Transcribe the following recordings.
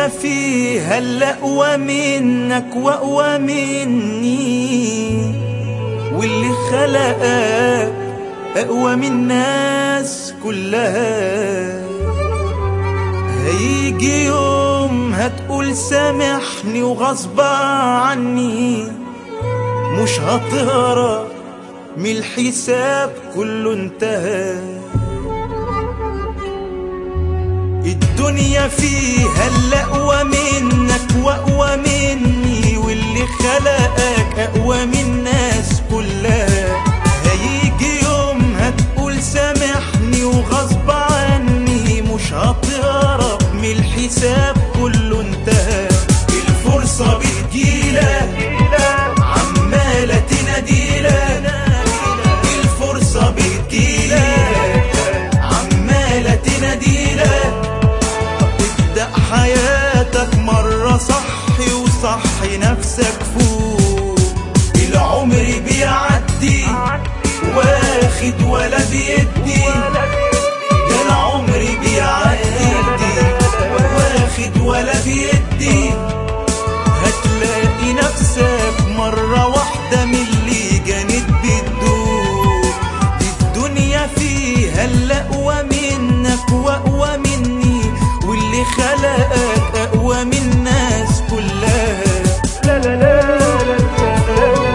الدنيا فيها الأقوى منك وأقوى مني واللي خلقك أقوى من الناس كلها هيجي يوم هتقول سامحني وغصب عني مش هتهرب من الحساب كله انتهى الدنيا فيها الأقوى منك وأقوى مني واللي خلقك أقوى من الناس كلها هيجي يوم هتقول سامحني وغصب عني مش هتهرب من الحساب كله انتهى الفرصة بتجيلك عمالة تناديلك الفرصة بتجيلك عمالة تناديلك ابدأ حياتك مرة صحي وصحي نفسك فوق العمر بيعدي واخد ولا بيدي ده العمر بيعدي واخد ولا بيدي هتلاقي نفسك مرة واحدة من اللي جانت بتدوب دي الدنيا فيها الأقوى منك وأقوى مني واللي خلقك أقوى من الناس كلها لا لا لا لا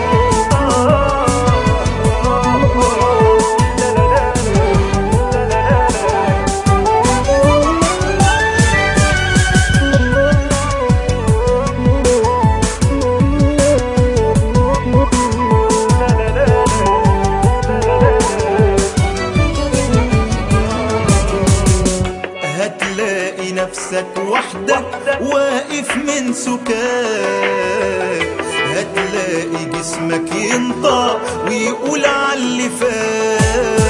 هتلاقي نفسك وحدك واقف من سكاك هتلاقي جسمك ينطق ويقول على اللي فات